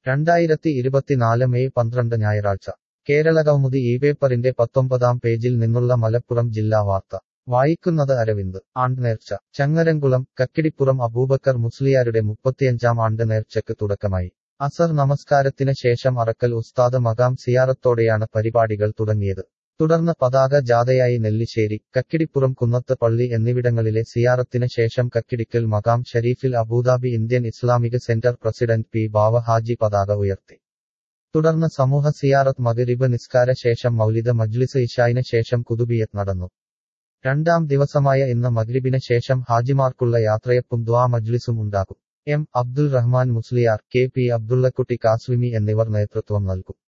രണ്ടായിരത്തി ഇരുപത്തിനാല് മെയ് പന്ത്രണ്ട് ഞായറാഴ്ച കേരളകൗമുദി ഈ പേപ്പറിന്റെ പത്തൊമ്പതാം പേജിൽ നിന്നുള്ള മലപ്പുറം ജില്ലാ വാർത്ത വായിക്കുന്നത് അരവിന്ദ് ആണ്ട് നേർച്ച ചങ്ങരംകുളം കക്കിടിപ്പുറം അബൂബക്കർ മുസ്ലിയാരുടെ മുപ്പത്തിയഞ്ചാം ആണ്ട് നേർച്ചയ്ക്ക് തുടക്കമായി അസർ നമസ്കാരത്തിന് ശേഷം അറക്കൽ ഉസ്താദ് മകാം സിയാറത്തോടെയാണ് പരിപാടികൾ തുടങ്ങിയത് തുടർന്ന് പതാക ജാഥയായി നെല്ലിശ്ശേരി കക്കിടിപ്പുറം കുന്നത്ത് പള്ളി എന്നിവിടങ്ങളിലെ സിയാറത്തിന് ശേഷം കക്കിടിക്കൽ മകാം ഷരീഫിൽ Abu Dhabi Indian Islamic centre president P Bava Haji പതാക ഉയർത്തി തുടർന്ന് സമൂഹ സിയാറത്ത് മകരിബ് നിസ്കാര ശേഷം മൗലിദ മജ്ലിസ് ഇഷായിന് ശേഷം കുതുബിയത്ത് നടന്നു രണ്ടാം ദിവസമായ ഇന്ന് മഗ്രിബിന് ശേഷം ഹാജിമാർക്കുള്ള യാത്രയപ്പും ദ്വാ മജ്ലിസും ഉണ്ടാകും M Abdul Rahman Musliyar K P Abdullakutty Kasimi എന്നിവർ നേതൃത്വം നൽകും